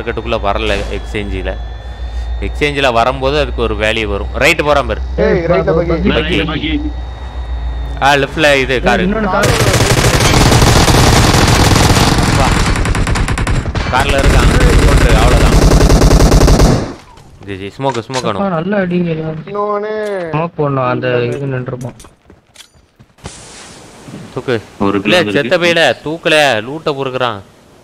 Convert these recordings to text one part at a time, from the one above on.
மார்க்கெட்டுக்குள்ளே வரல எக்ஸ்சேஞ்சில் எக்ஸ்சேஞ்சில் வரும்போது அதுக்கு ஒரு வேல்யூ வரும் ரைட்டு போகிறான் பாரு ஏய் ரைட்ல பகி பக்கி. பாக்கி ஆ லெஃப்டில் இது காரு இன்னொன்னு கார் காரில் இருக்கான் போட்டு அவ்வளோதான் ஜி ஜி ஸ்மோக்கு ஸ்மோக் வேணும் நல்ல அடிங்க எல்லாரும் இன்னொன்னு ஸ்மோக் போடணும் அந்த இது நின்றுப்போம் தூக்கு ஒரு இல்ல கிலோ செத்த பையில தூக்கல லூட்ட பொறுக்குறான்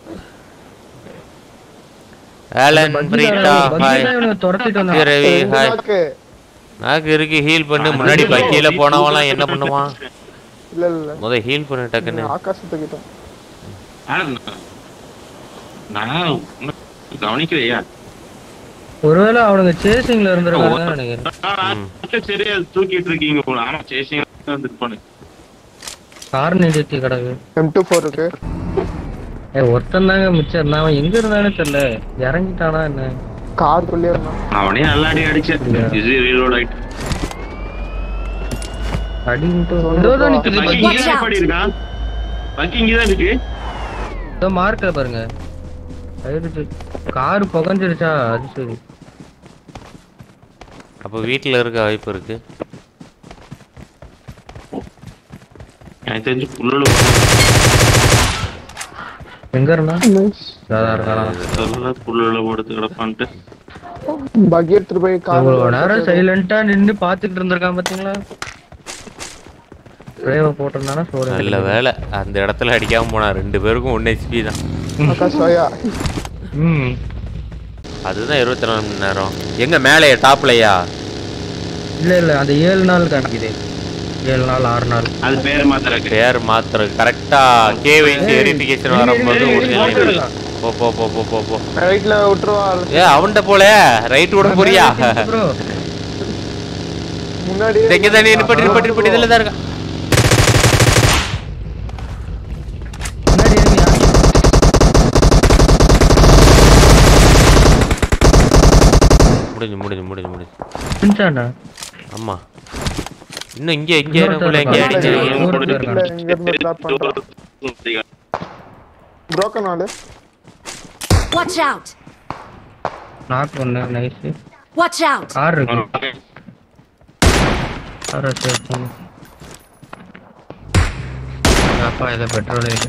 ஆலன் பிரீட்டா ஹாய் துரத்திட்டு வந்தாங்க ரவி ஹாய் நாக்கு. நாக்கு இருக்கு ஹீல் பண்ணு முன்னாடி பக்கியில போனவன்லாம் என்ன பண்ணுவான் இல்ல இல்ல முத ஹீல் பண்ணு டக்குன்னு ஆகாசத்துக்கிட்டோம் நான் உன்னை கவனிக்கலையா ஒருவேளை அவனுங்க சேசிங்ல இருந்திருக்காங்க நினைக்கிறேன் ம். சரியா தூக்கிட்டு இருக்கீங்க போல ஆமா சேசிங் வந்துருப்பானு கார் நிறுத்தி கிடக்கு எம் டூ ஃபோர் இருக்கு ஏ ஒருத்தன் தாங்க மிச்சம் இருந்தான் அவன் எங்க இருந்தானே தெரியல இறங்கிட்டானா என்ன காருக்குள்ளே இருந்தான் அவனே நல்லா அடி அடிச்சேன் இது ரீலோட் ஆயிட்டு அடின்ட்டு இதோதான் நிக்குது பக்கி பக்கி. இங்கே தான் படி இருக்கான் பக்கி இங்கதான் இருக்கு இதோ மார்க்ல பாருங்க ஆயிடுச்சு கார் புகஞ்சிருச்சா அது சரி அப்ப வீட்டுல இருக்க வாய்ப்பு இருக்கு எனக்கு தெரிஞ்சு புல்லு எங்க இருந்தா அதான் இருக்கானா சொல்ல புல்லுல போடுத்து கிடப்பான்ட்டு பகி எடுத்துட்டு போய் கார் இவ்வளவு நேரம் சைலண்டா நின்னு பாத்துக்கிட்டு இருந்திருக்கான் பாத்தீங்களா பிரேவ போட்டிருந்தானா சோறு நல்ல வேலை அந்த இடத்துல அடிக்காம போனா ரெண்டு பேருக்கும் ஒன் ஹெச்பி தான் ஆகாஷ் வாயா ம் அதுதான் இருபத்தி நாலு மணி நேரம் எங்க மேலேயா டாப்லயா இல்ல இல்ல அந்த ஏழு நாள் காமிக்குது ஏழு நாள் ஆறு நாள் அது பேர் மாத்திரக்கு பேர் மாத்திர கரெக்டா கேவைசி வெரிஃபிகேஷன் வரும்போது ஒரிஜினல் போ போ போ போ போ போ ரைட்ல விட்டுருவா ஏ அவன்கிட்ட போல ரைட் விட போறியா ப்ரோ முன்னாடி இங்க தான் நிப்பட்டி நிப்பட்டி நிப்பட்டி இதுல தான் இருக்கான் முன்னாடி enemy ஆ? முடிஞ்சு முடிஞ்சு முடிஞ்சு முடிஞ்சு பிடிச்சாண்டா ஆமா இன்னும் இங்க இங்க இருக்குள்ள இங்க இன்னொருத்தன் அடிச்சு இருக்கான். ஊருக்கு இல்ல போயிருக்கான். இங்க இருந்து டிராப் பண்றான் broken ஆளு Watch out! நாக் ஒண்ணு நைஸ் Watch out! கார் இருக்கு கார் சேவ் பண்ணு அப்பா இதை பெட்ரோல் இல்லை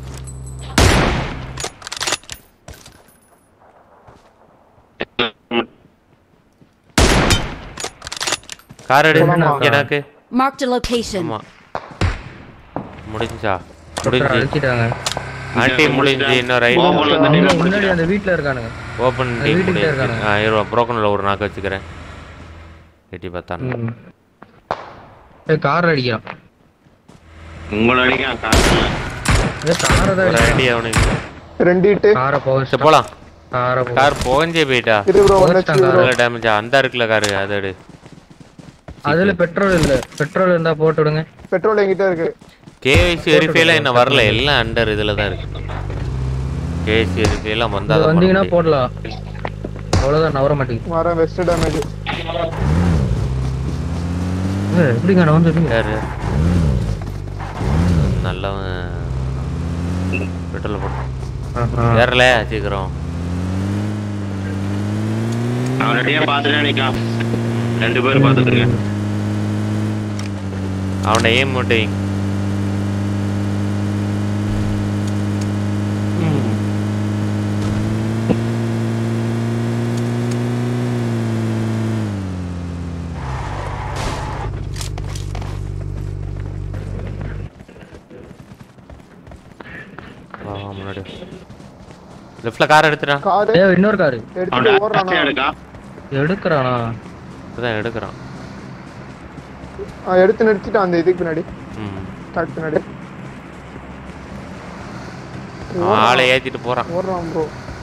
கார் எடு போலாமா? இங்க எனக்கு Marked a location. ஆமா முடிஞ்சா முடிஞ்சு அழிச்சிட்டாங்க ஆண்டி முடிஞ்சு இன்னும் ரைட் போகல. அவங்க முன்னாடி அந்த வீட்ல இருக்கானுங்க ஓப்பன் அது டீம் வீட்டுக்கிட்ட முடிஞ்சு இருக்கானே. ஆயிரம் ப்ரோக்கனில் ஒரு நாக்கு வச்சுக்கிறேன் எட்டி பார்த்தான் ம். ஏய் கார் அடிக்கிறான் உங்களை அடிக்க காசு ஏய் காரை தான் ஒரு அடிக்கிறான் ஐடியா அவனுக்கு ரெண்டு ஹிட்டு காரை சரி போக போலாம் காரை போக கார் புகஞ்சே போயிட்டா இரு ப்ரோ ஒன் போச்சுட்டாங்க. ப்ரோ நல்ல டேமேஜ் அந்த இருக்குல்ல காரு அதை எடு அதுல பெட்ரோல் இல்ல பெட்ரோல் இருந்தா போட்டு விடுங்க பெட்ரோல் என்கிட்ட இருக்கு கேஎஸ்சி வெரிஃபைலாம் என்ன வரல எல்லாம் அண்டர் இதில் தான் இருக்கு கேஎஸ்சி வெரிஃபைலாம் இது வந்தால் வந்தீங்கன்னா போடலாம் அவ்வளவுதான் நவர மாட்டேங்குது வர வெஸ்ட் டேமேஜ் ஏய், எப்படிங்க நான் வந்து யாரு நல்லவன் பெட்ரோல் போட்டு ஏறல சீக்கிரம் அவன் ரெடியா பாத்துட்டே நிக்கான் ரெண்டு பேரும் பாத்துட்டு இருக்கேன் அவனை ஏம் மட்டும் வா, வா, முன்னாடி லெஃப்ட்ல கார் எடுத்துட்டான் காரு ஏய் இன்னொரு காரு எடுத்துட்டு அவன் ஓடுறானா எடுக்கா எடுக்கிறானா இப்பதான் எடுக்கிறான் ஆ, எடுத்து நிறுத்திட்டான் அந்த இதுக்கு பின்னாடி ம் டாக் பின்னாடி அவன் ஆளை ஏத்திட்டு போறான் ஓடுறான் ப்ரோ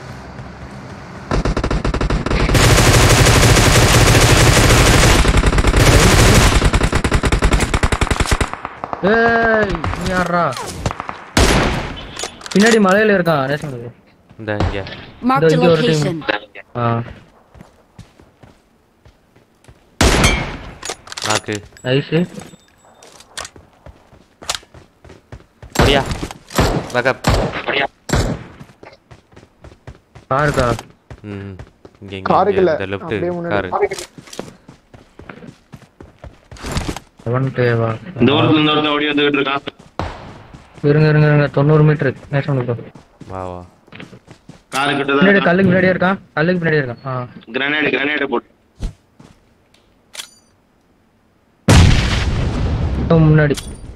ஏய் நீ யாரா பின்னாடி மலையில இருக்கான் ரேஷன் இந்த இங்க Marked a இங்க ஒரு team. location. ஆ நாக்கு நைஸ் அப்படியா பேக்கப் காருக்கா ம் இங்க இங்க காருக்கு இங்க, இல்ல இந்த லெஃப்ட் அப்படியே காரு முன்னாடி செவன் கேவா இந்த ஒருத்தர் இந்த ஒருத்தர் ஓடி வந்துகிட்டு இருக்கான் இருங்க இருங்க இருங்க தொண்ணூறு மீட்டர் நேஷனல் வா வா காரு கிட்ட பின்னாடி தான் கல்லுக்கு பின்னாடியே இருக்கான் கல்லுக்கு பின்னாடியே இருக்கான் ஆ கிரனேடு கிரனேடு போட்டு அவன் முன்னாடி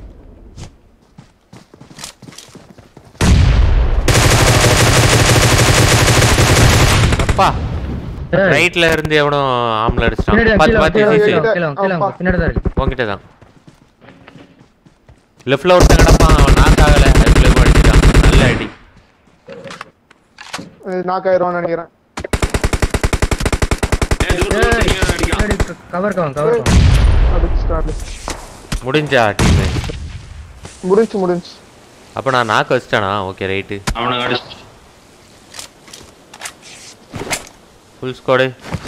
அப்பா ஏய், ரைட்ல இருந்து எவனோ ஆம்ல பின்னாடி அடிச்சிட்டான் கீழே பாத்து வா, பாத்து கீழே சிசி வா, கீழே வா, கீழே வா, பின்னாடி தான் இருக்கு உங்ககிட்ட தான் லெஃப்ட்ல ஒருத்தன் கிடப்பான் அவன் நாக் ஆகல அதுக்குள்ள அடிச்சிட்டான் நல்ல அடி நாக்காயிரம் நினைக்கிறேன் ஏய், தூரத்துல ஒருத்தன் அடிக்கான். பின்னாடி கவர் கவன் கவர் கவன் அடிச்சுட்டாரு முடிஞ்சா டீம் முடிஞ்சு முடிஞ்சு அப்ப நான் நாக்கு வச்சிட்டானா ஓகே ரைட்டு அவனுக்கு அடிச்சு ஃபுல் ஸ்குவாடு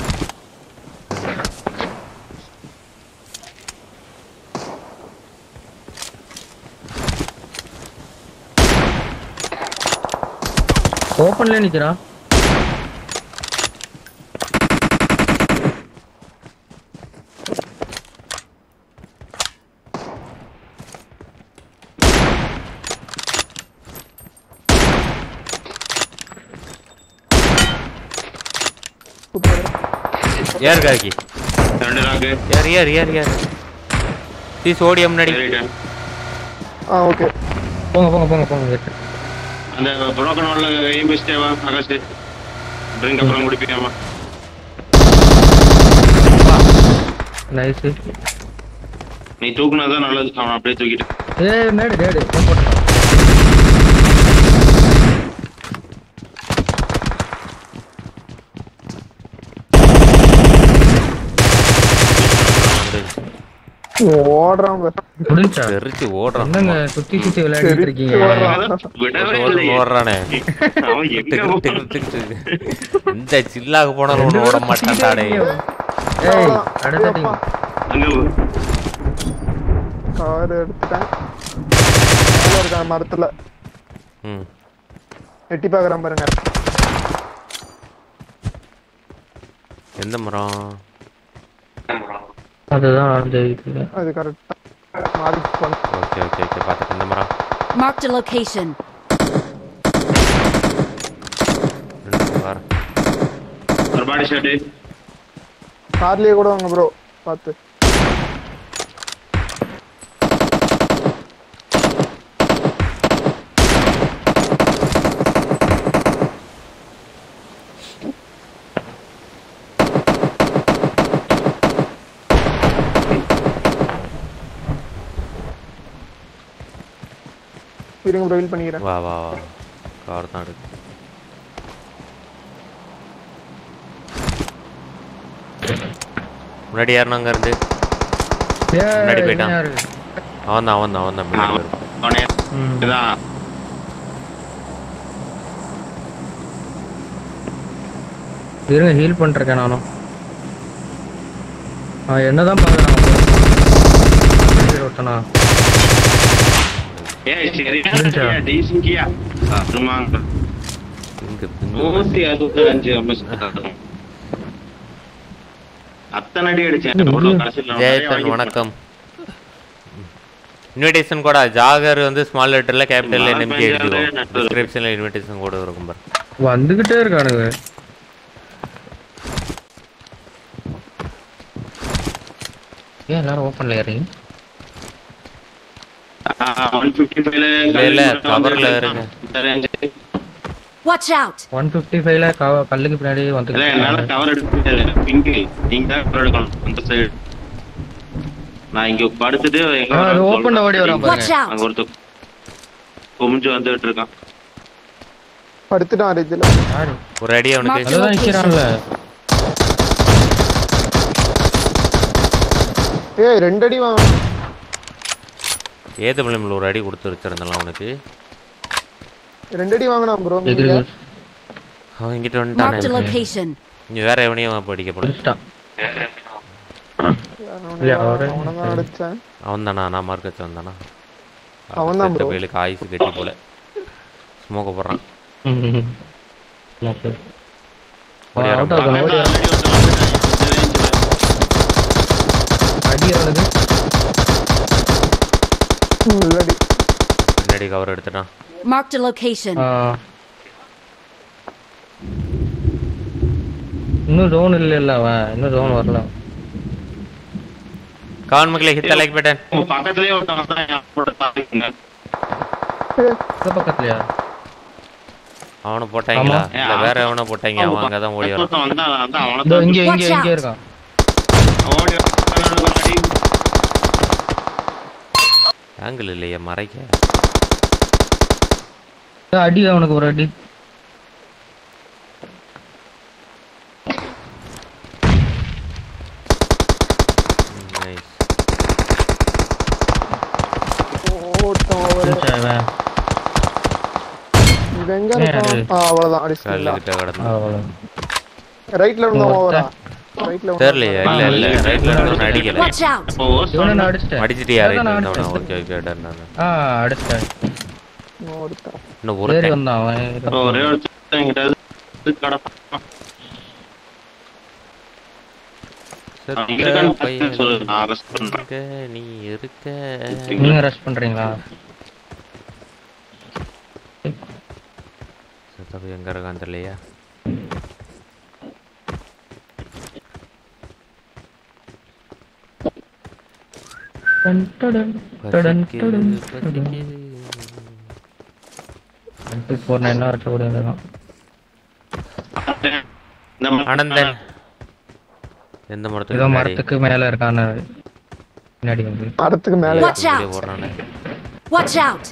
ஓப்பன்ல நிக்கிறான் யார் காக்கி ரெண்டு நாக்கு யார் யார் யார் யார் சீஸ் ஓடிய முன்னாடி ஏறிட்டேன் ஆ ஓகே போங்க போங்க போங்க போங்க வெட்டு. அந்த புரோக்கன் ஹால்ல கையும் பேசிட்டேவா ஆகாஷ் ட்ரிங்க் அப்புறம் குடிப்பிக்காமா நைஸ் நீ தூக்குனதான் நல்லது அவன் அப்படியே தூக்கிட்டு ஏய் மேடு டேடு போட்டான் ஓடுறான் பாரு. முடிஞ்சா தெரிச்சு ஓடுறான் என்னங்க சுத்தி சுத்தி விளையாடிட்டு இருக்கீங்க விடவே ஓடு, இல்லையே. ஓடுறானே அவன் எங்க டிக்கு, போனான்? டிக்கு, டிக்கு, டிக்கு. இந்த சில்லாக போனாலும் ஒண்ணு ஓட மாட்டான்டாடே ஏய் அடுத்த டீம் அங்க போ. கார் எடுத்துட்டேன் மேல இருக்கான் மரத்துல ம் எட்டி பாக்குறான் பாருங்க எந்த மரம் அதுதான் அந்த இதுல அது கரெக்டா மாறி போன ஓகே ஓகே ஓகே பார்த்துட்டு இந்த மரம் Marked a location. ரெண்டு வாரம் ஒரு பாடி ஷர்ட்டு கார்லயே கூட வாங்க ப்ரோ பார்த்து இருங்க ப்ரோ ஹீல் பண்ணிக்கிறேன் வா வா வா கார் தான் இருக்கு முன்னாடி யாருன்னு அங்க இருந்து முன்னாடி ஏய் போயிட்டான். இவன் யாரு? அவன் தான் அவன் தான் அவன் தான் முன்னாடி வருது. அவனே ம். இதான் இருங்க ஹீல் பண்ணிருக்கேன் நானும் அவன் என்னதான் பாக்குறான் ஒருத்தனா ஏய் சரி முடிஞ்சா? டீசிங்கியா ஆமாங்க இங்க இங்க நூத்தி அறுபத்தி அஞ்சு அம்சம் அத்தனை அடி அடிச்சேன் அவ்வளவு கடைசியில நான் நிறைய ஜெயசன் வாங்கி வணக்கம் இன்விடேஷன் கூட ஜாகர் வந்து ஸ்மால் லெட்டர்ல கேபிட்டல் மழை என்எம்கே பெஞ்சாலே எழுதிடும் நட்டது. டிஸ்கிரிப்ஷன்ல இன்விடேஷன் கூட இருக்கும் பாரு வந்துகிட்டே இருக்கானுங்க ஏன் எல்லாரும் ஓப்பன்ல ஏறீங்க ஆ, 155 ல இல்ல, இல்ல, coverல இருங்க. Watch out! ஒன் ஃபிஃப்டி ஃபைவ்ல கல்லுக்கு பின்னாடி இல்ல, வந்து என்னால cover எடுக்க முடியாது. pink. நீங்க தான் cover எடுக்கணும், அந்த side. நான் இங்க படுத்துட்டு எங்க ஆ, அது வரான்னு open ல ஓடி சொல்றேன். வரான் Watch out! அங்க ஒருத்தர் குமிஞ்சு வந்துட்டு இருக்கான் படுத்துட்டான் இதுல யாரு ஒரு அடி அவனுக்கு அதுதான் நிக்கிறான்ல ஏய் ரெண்டு அடி வாங்க ஏது பிள்ளைங்கள ஒரு அடி கொடுத்து வச்சிருந்தலாம் அவனுக்கு ரெண்டு அடி வாங்கினா ப்ரோ எதிரி அவன் இங்கிட்ட Marked a வந்துட்டானே location. இங்க வேற எவனையும் படிக்க போல முடிச்சிட்டான் இல்ல, அவரு- அவனை தான் அடிச்சேன் அவன் தானா நான் மார்க் வச்சு வந்தானா அவன்தான் bro. பயிலுக்கு ஆயுசு கட்டி போல ஸ்மோக்க போடுறான் ம். ஓகே ஓடியாரம் அவுட் ஆகும் ஓடி ஆல்ரெடி ஒருத்தன் வந்துட்டான். இந்த range ல. அடி அவனுக்கு இல்லடி பின்னாடி கவர் எடுத்துட்டான் Marked a location. ஆ. இன்னும் ஜோன் இல்ல அவன் இன்னும் ஜோன் வரல கவன் மக்களே ஹித்த லைக் பட்டன் உங்க பக்கத்துலயே ஒருத்தன் வந்தான், என் கூட தாக்குங்க. இந்த பக்கத்துலயா அவனை போட்டாங்களா ஆமா. இல்ல வேற எவனை போட்டாங்க அவன் அங்கதான் ஓடி வரான் ஒருத்தன் வந்தான், அதான் அவனை இதோ தான் இங்க இங்க Watch இங்க out. இருக்கான் ஓடி வரான், ஒரு அடி. ஆங்கிள் இல்லையே மறைக்க இதோ அடி அவனுக்கு ஒரு அடி நைஸ் ஓட்டம் over. இருந்துச்சா இவன் இது எங்க ஏன் இருக்கும் அது? ஆ அவ்வளவுதான் கல்லு அடிச்சிட்டீங்களா கிட்ட கிடந்து அவ்வளவு ரைட்ல இருந்தோம் ஒருத்தன். ஓவரா ரைட்ல தெரியலையே இல்ல இல்ல ரைட்ல இருந்து அடிக்கல Watch out! இப்போ worst இவனை one. நான் அடிச்சிட்டேன் அடிச்சிட்டியா ரைட்ல அதான் நான் இருந்தவன அடிச்சிட்டேன். ஓகே ஓகே டன் ஆ அடிச்சிட்டேன் ஒருத்தன் இன்னும் ஏறி ஒரு வந்தான் அவன் இப்போ ஒரே ஒருத்தன் என்கிட்ட இருந்து கிடப்பான். அவன் இருக்கான்னு பார்த்து சொல்லு, நான் arrest பண்றேன். நீ இருக்க நீங்க ரஷ் பண்றீங்களா தப்பு எங்க இருக்கான் தெரியலையா டன் டடன் டடன் பசிக்குது, டடன் பசிக்குது. டுவெண்ட்டி ஃபோர் நைன் இருக்க கூடியதுதான் இந்த மாதிரி ஆனந்தன் எந்த ஏதோ மரத்துக்கு முன்னாடி? மரத்துக்கு மேல இருக்கான்னு பின்னாடி வந்து மரத்துக்கு மேலே Watch வெளியே out! ஓடுறானே. Watch out!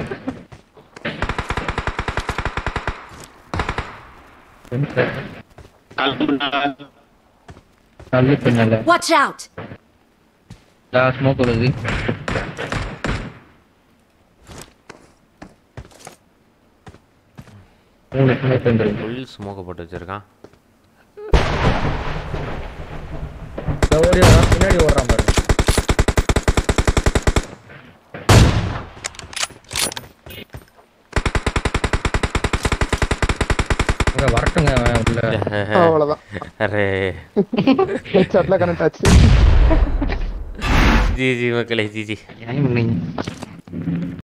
கல்லு பின்னால கல்லு பின்னால Watch out! ஸ்மோக் வருது மூணு ஸ்மோக் வந்துருக்கு ஃபுல் ஸ்மோக்க போட்டு வச்சிருக்கான் ஓடி வரான் பின்னாடி ஓடுறான் பாரு இங்க வரட்டுங்க அவன் உள்ள அவ்வளவுதான் அரே ஹெட்ஷாட்ல கனெக்ட் ஆச்சு ஜி ஜி மக்களே ஜி ஜி ஏன் பண்ணீங்க